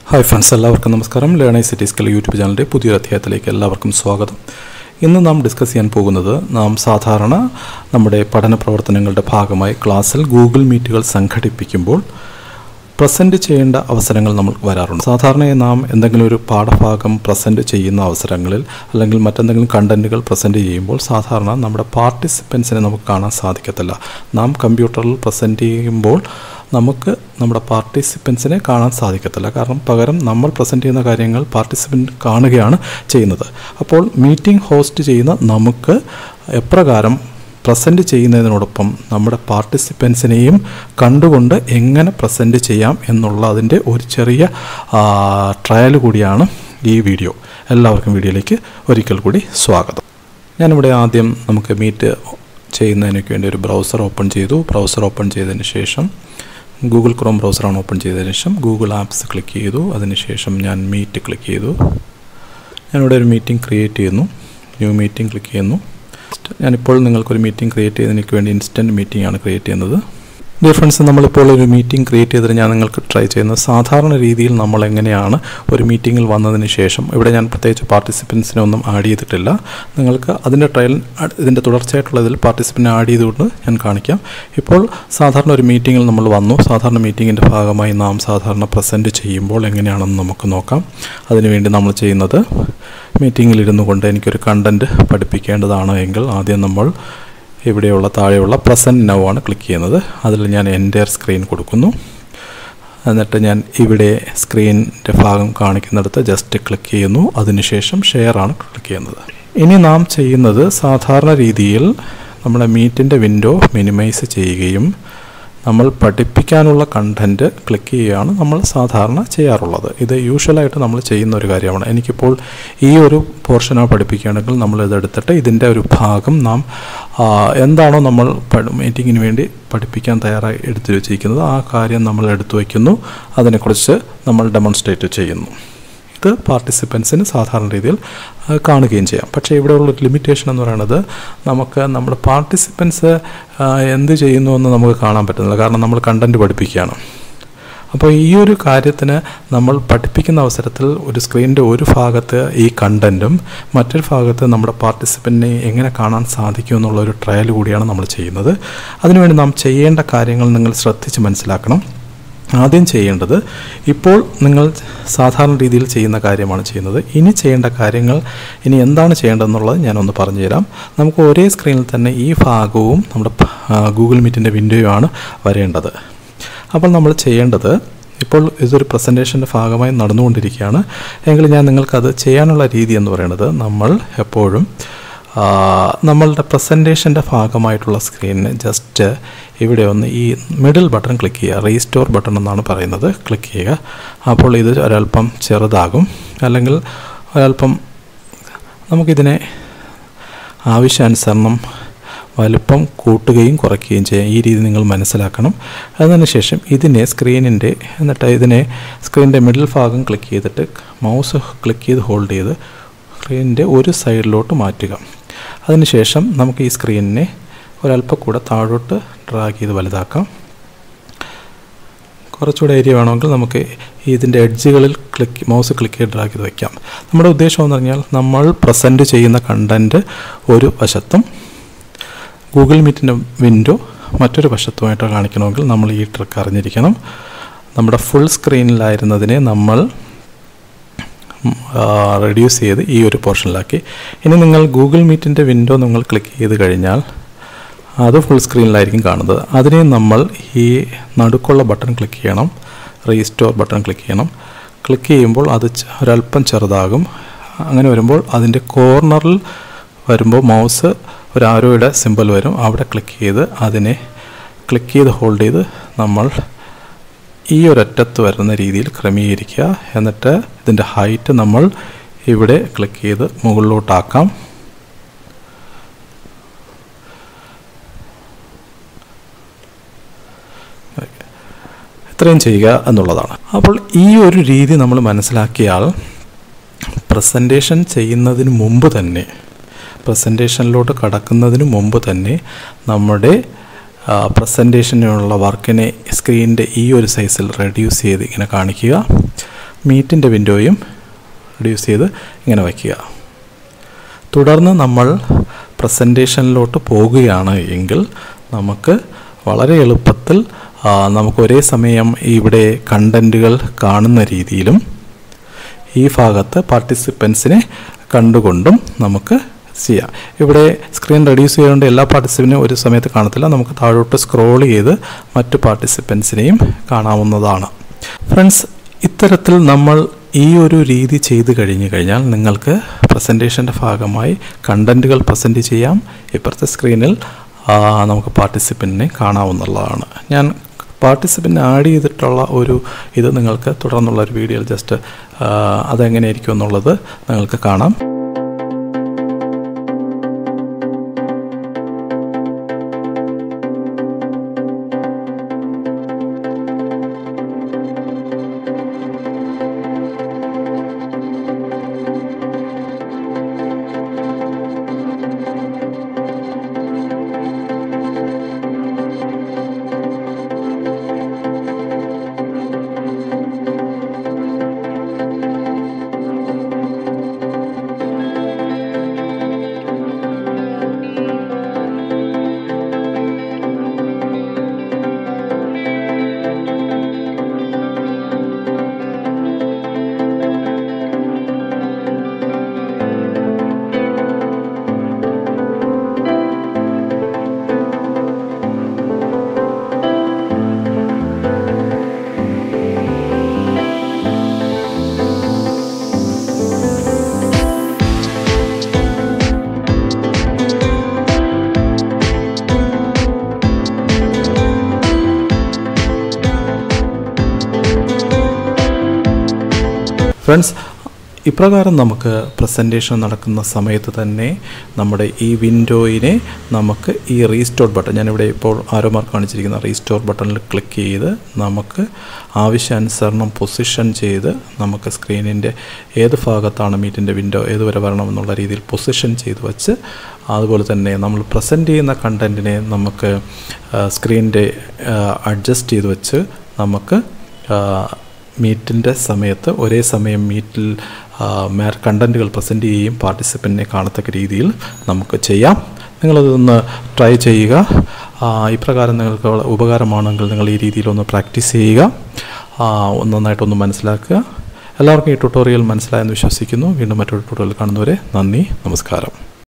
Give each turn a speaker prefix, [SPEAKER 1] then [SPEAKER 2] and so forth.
[SPEAKER 1] hi friends എല്ലാവർക്കും നമസ്കാരം ലേണൈ city skill YouTube ചാനലിൻ്റെ പുതിയൊരു അധ്യായത്തിലേക്ക് എല്ലാവർക്കും സ്വാഗതം ഇന്ന് നാം ഡിസ്കസ് ചെയ്യാൻ പോകുന്നത് നാം സാധാരണ നമ്മുടെ പഠന പ്രവർത്തനങ്ങളുടെ ഭാഗമായി ക്ലാസ്സിൽ ഗൂഗിൾ മീറ്റുകൾ സംഘടിപ്പിക്കുമ്പോൾ പ്രസൻറ്റ് ചെയ്യേണ്ട അവസരങ്ങൾ നമുക്ക് വരാറുണ്ട് സാധാരണയായി നാം എന്തെങ്കിലും ഒരു പാഠഭാഗം പ്രസൻറ്റ് ചെയ്യുന്ന അവസരങ്ങളിൽ അല്ലെങ്കിൽ മറ്റെന്തെങ്കിലും കണ്ടൻറ്റുകൾ പ്രസൻറ്റ് ചെയ്യുമ്പോൾ സാധാരണ നമ്മുടെ പാർട്ടിസിപ്പൻസിനെ നമുക്ക് കാണാൻ സാധിക്കത്തില്ല നാം കമ്പ്യൂട്ടറിൽ പ്രസൻറ്റ് ചെയ്യുമ്പോൾ നമുക്ക് നമ്മുടെ പാർട്ടിസിപ്പൻസിനെ കാണാൻ സാധിക്കത്തില്ല കാരണം പകരം നമ്മൾ പ്രസൻറ്റ് ചെയ്യുന്ന കാര്യങ്ങൾ പാർട്ടിസിപ്പൻ്റ് കാണുകയാണ് ചെയ്യുന്നത് അപ്പോൾ മീറ്റിംഗ് ഹോസ്റ്റ് ചെയ്യുന്ന നമുക്ക് എപ്രകാരം പ്രസൻറ്റ് ചെയ്യുന്നതിനോടൊപ്പം നമ്മുടെ പാർട്ടിസിപ്പൻസിനെയും കണ്ടുകൊണ്ട് എങ്ങനെ പ്രസൻറ്റ് ചെയ്യാം എന്നുള്ള അതിൻ്റെ ഒരു ചെറിയ ട്രയൽ കൂടിയാണ് ഈ വീഡിയോ എല്ലാവർക്കും വീഡിയോയിലേക്ക് ഒരിക്കൽ കൂടി സ്വാഗതം ഞാനിവിടെ ആദ്യം നമുക്ക് മീറ്റ് ചെയ്യുന്നതിനൊക്കെ വേണ്ടി ഒരു ബ്രൗസർ ഓപ്പൺ ചെയ്തു ബ്രൗസർ ഓപ്പൺ ചെയ്തതിന് ശേഷം ഗൂഗിൾ ക്രോം ബ്രൗസറാണ് ഓപ്പൺ ചെയ്തതിന് ശേഷം ഗൂഗിൾ ആപ്സ് ക്ലിക്ക് ചെയ്തു അതിനുശേഷം ഞാൻ മീറ്റ് ക്ലിക്ക് ചെയ്തു ഞാനിവിടെ ഒരു മീറ്റിംഗ് ക്രിയേറ്റ് ചെയ്യുന്നു ന്യൂ മീറ്റിംഗ് ക്ലിക്ക് ചെയ്യുന്നു ഞാനിപ്പോൾ നിങ്ങൾക്കൊരു മീറ്റിംഗ് ക്രിയേറ്റ് ചെയ്തതിനു വേണ്ടി ഇൻസ്റ്റൻറ്റ് മീറ്റിംഗ് ആണ് ക്രിയേറ്റ് ചെയ്യുന്നത് ഡിയർ ഫ്രണ്ട്സ് നമ്മളിപ്പോൾ ഒരു മീറ്റിംഗ് ക്രിയേറ്റ് ചെയ്തിട്ട് ഞാൻ നിങ്ങൾക്ക് ട്രൈ ചെയ്യുന്നത് സാധാരണ രീതിയിൽ നമ്മൾ എങ്ങനെയാണ് ഒരു മീറ്റിങ്ങിൽ വന്നതിന് ശേഷം ഇവിടെ ഞാൻ പ്രത്യേകിച്ച് പാർട്ടിസിപ്പൻസിനെ ഒന്നും ആഡ് ചെയ്തിട്ടില്ല നിങ്ങൾക്ക് അതിൻ്റെ ട്രയൽ ഇതിൻ്റെ തുടർച്ചയായിട്ടുള്ളതിൽ പാർട്ടിസിപ്പൻറ്റ് ആഡ് ചെയ്തുകൊണ്ട് ഞാൻ കാണിക്കാം ഇപ്പോൾ സാധാരണ ഒരു മീറ്റിങ്ങിൽ നമ്മൾ വന്നു സാധാരണ മീറ്റിങ്ങിൻ്റെ ഭാഗമായി നാം സാധാരണ പ്രസൻറ്റ് ചെയ്യുമ്പോൾ എങ്ങനെയാണെന്ന് നമുക്ക് നോക്കാം അതിനുവേണ്ടി നമ്മൾ ചെയ്യുന്നത് മീറ്റിങ്ങിൽ ഇരുന്നു കൊണ്ട് എനിക്കൊരു കണ്ടൻറ്റ് പഠിപ്പിക്കേണ്ടതാണ് എങ്കിൽ ആദ്യം നമ്മൾ ഇവിടെയുള്ള താഴെയുള്ള പ്രസൻറ്റ് നൗ ആണ് ക്ലിക്ക് ചെയ്യുന്നത് അതിൽ ഞാൻ എൻ്റെ സ്ക്രീൻ കൊടുക്കുന്നു എന്നിട്ട് ഞാൻ ഇവിടെ സ്ക്രീനിൻ്റെ ഭാഗം കാണിക്കുന്നിടത്ത് ജസ്റ്റ് ക്ലിക്ക് ചെയ്യുന്നു അതിനുശേഷം ഷെയർ ആണ് ക്ലിക്ക് ചെയ്യുന്നത് ഇനി നാം ചെയ്യുന്നത് സാധാരണ രീതിയിൽ നമ്മുടെ മീറ്റിൻ്റെ വിൻഡോ മിനിമൈസ് ചെയ്യുകയും നമ്മൾ പഠിപ്പിക്കാനുള്ള കണ്ടൻറ്റ് ക്ലിക്ക് ചെയ്യുകയാണ് നമ്മൾ സാധാരണ ചെയ്യാറുള്ളത് ഇത് യൂഷ്വലായിട്ട് നമ്മൾ ചെയ്യുന്ന ഒരു കാര്യമാണ് എനിക്കിപ്പോൾ ഈ ഒരു പോർഷനാണ് പഠിപ്പിക്കുകയാണെങ്കിൽ നമ്മൾ ഇതെടുത്തിട്ട് ഇതിൻ്റെ ഒരു ഭാഗം നാം എന്താണോ നമ്മൾ മീറ്റിങ്ങിന് വേണ്ടി പഠിപ്പിക്കാൻ തയ്യാറായി എടുത്തു വെച്ചിരിക്കുന്നത് ആ കാര്യം നമ്മൾ എടുത്തു വയ്ക്കുന്നു അതിനെക്കുറിച്ച് നമ്മൾ ഡെമോൺസ്ട്രേറ്റ് ചെയ്യുന്നു ഇത് പാർട്ടിസിപ്പൻസിന് സാധാരണ രീതിയിൽ കാണുകയും ചെയ്യാം പക്ഷേ ഇവിടെയുള്ള ലിമിറ്റേഷൻ എന്ന് പറയുന്നത് നമുക്ക് നമ്മുടെ പാർട്ടിസിപ്പൻസ് എന്ത് ചെയ്യുന്നു എന്ന് നമുക്ക് കാണാൻ പറ്റുന്നില്ല കാരണം നമ്മൾ കണ്ടൻറ്റ് പഠിപ്പിക്കുകയാണ് അപ്പോൾ ഈ ഒരു കാര്യത്തിന് നമ്മൾ പഠിപ്പിക്കുന്ന അവസരത്തിൽ ഒരു സ്ക്രീനിൻ്റെ ഒരു ഭാഗത്ത് ഈ കണ്ടൻറ്റും മറ്റൊരു ഭാഗത്ത് നമ്മുടെ പാർട്ടിസിപ്പൻറ്റിനെ എങ്ങനെ കാണാൻ സാധിക്കും എന്നുള്ള ഒരു ട്രയൽ കൂടിയാണ് നമ്മൾ ചെയ്യുന്നത് അതിനുവേണ്ടി നാം ചെയ്യേണ്ട കാര്യങ്ങൾ നിങ്ങൾ ശ്രദ്ധിച്ച് മനസ്സിലാക്കണം ആദ്യം ചെയ്യേണ്ടത് ഇപ്പോൾ നിങ്ങൾ സാധാരണ രീതിയിൽ ചെയ്യുന്ന കാര്യമാണ് ചെയ്യുന്നത് ഇനി ചെയ്യേണ്ട കാര്യങ്ങൾ ഇനി എന്താണ് ചെയ്യേണ്ടതെന്നുള്ളത് ഞാനൊന്ന് പറഞ്ഞുതരാം നമുക്ക് ഒരേ സ്ക്രീനിൽ തന്നെ ഈ ഭാഗവും നമ്മുടെ ഗൂഗിൾ മീറ്റിൻ്റെ വിൻഡോയുമാണ് വരേണ്ടത് അപ്പോൾ നമ്മൾ ചെയ്യേണ്ടത് ഇപ്പോൾ ഇതൊരു പ്രസൻറ്റേഷൻ്റെ ഭാഗമായി നടന്നുകൊണ്ടിരിക്കുകയാണ് എങ്കിൽ ഞാൻ നിങ്ങൾക്കത് ചെയ്യാനുള്ള രീതി എന്ന് പറയുന്നത് നമ്മൾ എപ്പോഴും നമ്മളുടെ പ്രസൻറ്റേഷൻ്റെ ഭാഗമായിട്ടുള്ള സ്ക്രീനിന് ജസ്റ്റ് ഇവിടെ ഒന്ന് ഈ മിഡിൽ ബട്ടൺ ക്ലിക്ക് ചെയ്യുക റീസ്റ്റോർ ബട്ടൺ എന്നാണ് പറയുന്നത് ക്ലിക്ക് ചെയ്യുക അപ്പോൾ ഇത് ഒരല്പം ചെറുതാകും അല്ലെങ്കിൽ ഒരല്പം നമുക്കിതിനെ ആവശ്യാനുസരണം വലുപ്പം കൂട്ടുകയും കുറയ്ക്കുകയും ചെയ്യാം ഈ രീതി നിങ്ങൾ മനസ്സിലാക്കണം അതിനുശേഷം ഇതിനെ സ്ക്രീനിൻ്റെ എന്നിട്ട് ഇതിനെ സ്ക്രീനിൻ്റെ മിഡിൽ ഭാഗം ക്ലിക്ക് ചെയ്തിട്ട് മൗസ് ക്ലിക്ക് ചെയ്ത് ഹോൾഡ് ചെയ്ത് സ്ക്രീനിൻ്റെ ഒരു സൈഡിലോട്ട് മാറ്റുക അതിനുശേഷം നമുക്ക് ഈ സ്ക്രീനിനെ ഒരല്പം കൂടെ താഴോട്ട് ഡ്രാഗ് ചെയ്ത് വലുതാക്കാം കുറച്ചുകൂടെ ഏരിയ വേണമെങ്കിൽ നമുക്ക് ഇതിൻ്റെ എഡ്ജുകളിൽ ക്ലിക്ക് മൗസ് ക്ലിക്ക് ചെയ്ത് ഡ്രാഗ് ചെയ്ത് വയ്ക്കാം നമ്മുടെ ഉദ്ദേശം എന്ന് പറഞ്ഞാൽ നമ്മൾ പ്രസൻറ്റ് ചെയ്യുന്ന കണ്ടൻറ്റ് ഒരു വശത്തും ഗൂഗിൾ മീറ്റിൻ്റെ വിൻഡോ മറ്റൊരു വശത്തുമായിട്ട് കാണിക്കണമെങ്കിൽ നമ്മൾ ഈ ട്രിക്ക് അറിഞ്ഞിരിക്കണം നമ്മുടെ ഫുൾ സ്ക്രീനിലായിരുന്നതിനെ നമ്മൾ റെഡ്യൂസ് ചെയ്ത് ഈ ഒരു പോർഷനിലാക്കി ഇനി നിങ്ങൾ ഗൂഗിൾ മീറ്റിൻ്റെ വിൻഡോ നിങ്ങൾ ക്ലിക്ക് ചെയ്ത് കഴിഞ്ഞാൽ അത് ഫുൾ സ്ക്രീനിലായിരിക്കും കാണുന്നത് അതിനെ നമ്മൾ ഈ നടുക്കുള്ള ബട്ടൺ ക്ലിക്ക് ചെയ്യണം റീസ്റ്റോർ ബട്ടൺ ക്ലിക്ക് ചെയ്യണം ക്ലിക്ക് ചെയ്യുമ്പോൾ അത് ഒരല്പം ചെറുതാകും അങ്ങനെ വരുമ്പോൾ അതിൻ്റെ കോർണറിൽ വരുമ്പോൾ മൗസ് ഒരു ആരോയുടെ സിമ്പിൾ വരും അവിടെ ക്ലിക്ക് ചെയ്ത് അതിനെ ക്ലിക്ക് ചെയ്ത് ഹോൾഡ് ചെയ്ത് നമ്മൾ ഈ ഒരറ്റത്ത് വരുന്ന രീതിയിൽ ക്രമീകരിക്കുക എന്നിട്ട് ഇതിൻ്റെ ഹൈറ്റ് നമ്മൾ ഇവിടെ ക്ലിക്ക് ചെയ്ത് മുകളിലോട്ടാക്കാം ഇത്രയും ചെയ്യുക എന്നുള്ളതാണ് അപ്പോൾ ഈ ഒരു രീതി നമ്മൾ മനസ്സിലാക്കിയാൽ പ്രസൻറ്റേഷൻ ചെയ്യുന്നതിന് മുമ്പ് തന്നെ പ്രസൻറ്റേഷനിലോട്ട് കടക്കുന്നതിന് മുമ്പ് തന്നെ നമ്മുടെ പ്രസൻറ്റേഷനുള്ള വർക്കിനെ സ്ക്രീനിൻ്റെ ഈ ഒരു സൈസിൽ റെഡ്യൂസ് ചെയ്ത് ഇങ്ങനെ കാണിക്കുക മീറ്റിൻ്റെ വിൻഡോയും റെഡ്യൂസ് ചെയ്ത് ഇങ്ങനെ വയ്ക്കുക തുടർന്ന് നമ്മൾ പ്രസൻറ്റേഷനിലോട്ട് പോകുകയാണ് എങ്കിൽ നമുക്ക് വളരെ എളുപ്പത്തിൽ ആ, നമുക്ക് ഒരേ സമയം ഇവിടെ കണ്ടൻറ്റുകൾ കാണുന്ന രീതിയിലും ഈ ഭാഗത്ത് പാർട്ടിസിപ്പൻസിനെ കണ്ടുകൊണ്ടും നമുക്ക് ചെയ്യാം ഇവിടെ സ്ക്രീൻ റെഡ്യൂസ് ചെയ്തുകൊണ്ട് എല്ലാ പാർട്ടിസിപ്പൻറ്റിനും ഒരു സമയത്ത് കാണത്തില്ല നമുക്ക് താഴോട്ട് സ്ക്രോൾ ചെയ്ത് മറ്റു പാർട്ടിസിപ്പൻസിനെയും കാണാവുന്നതാണ് ഫ്രണ്ട്സ് ഇത്തരത്തിൽ നമ്മൾ ഈ ഒരു രീതി ചെയ്തു കഴിഞ്ഞു കഴിഞ്ഞാൽ നിങ്ങൾക്ക് പ്രസൻറ്റേഷൻ്റെ ഭാഗമായി കണ്ടൻറ്റുകൾ പ്രസൻറ്റ് ചെയ്യാം ഇപ്പുറത്തെ സ്ക്രീനിൽ ആ, നമുക്ക് പാർട്ടിസിപ്പൻറ്റിനെ കാണാവുന്നതാണ് ഞാൻ പാർട്ടിസിപ്പൻ്റ് ആഡ് ചെയ്തിട്ടുള്ള ഒരു ഇത് നിങ്ങൾക്ക് തുടർന്നുള്ള ഒരു വീഡിയോയിൽ ജസ്റ്റ് അതെങ്ങനെയായിരിക്കും എന്നുള്ളത് നിങ്ങൾക്ക് കാണാം ഫ്രണ്ട്സ് ഇപ്രകാരം നമുക്ക് പ്രസൻറ്റേഷൻ നടക്കുന്ന സമയത്ത് തന്നെ നമ്മുടെ ഈ വിൻഡോയിനെ നമുക്ക് ഈ റീസ്റ്റോർ ബട്ടൺ ഞാനിവിടെ ഇപ്പോൾ ആരോ മാർക്ക് കാണിച്ചിരിക്കുന്ന റീസ്റ്റോർ ബട്ടണിൽ ക്ലിക്ക് ചെയ്ത് നമുക്ക് ആവശ്യാനുസരണം പൊസിഷൻ ചെയ്ത് നമുക്ക് സ്ക്രീനിൻ്റെ ഏത് ഭാഗത്താണ് മീറ്റിൻ്റെ വിൻഡോ ഏതുവരെ വരണമെന്നുള്ള രീതിയിൽ പൊസിഷൻ ചെയ്ത് വച്ച് അതുപോലെ തന്നെ നമ്മൾ പ്രസൻറ്റ് ചെയ്യുന്ന കണ്ടൻറ്റിനെ നമുക്ക് സ്ക്രീനിൻ്റെ അഡ്ജസ്റ്റ് ചെയ്ത് വെച്ച് നമുക്ക് മീറ്റിൻ്റെ സമയത്ത് ഒരേ സമയം മീറ്റിൽ കണ്ടൻറ്റുകൾ പ്രസൻറ്റ് ചെയ്യുകയും പാർട്ടിസിപ്പൻറ്റിനെ കാണത്തക്ക രീതിയിൽ നമുക്ക് ചെയ്യാം നിങ്ങളതൊന്ന് ട്രൈ ചെയ്യുക ആ, ഇപ്രകാരം നിങ്ങൾക്ക് വള- ഉപകാരമാണെങ്കിൽ നിങ്ങൾ ഈ രീതിയിലൊന്ന് പ്രാക്ടീസ് ചെയ്യുക ആ, ഒന്ന് നന്നായിട്ടൊന്ന് മനസ്സിലാക്കുക എല്ലാവർക്കും ഈ ട്യൂട്ടോറിയൽ മനസ്സിലായെന്ന് വിശ്വസിക്കുന്നു വീണ്ടും മറ്റൊരു ട്യൂട്ടോറിയൽ കാണുന്നവരെ നന്ദി നമസ്കാരം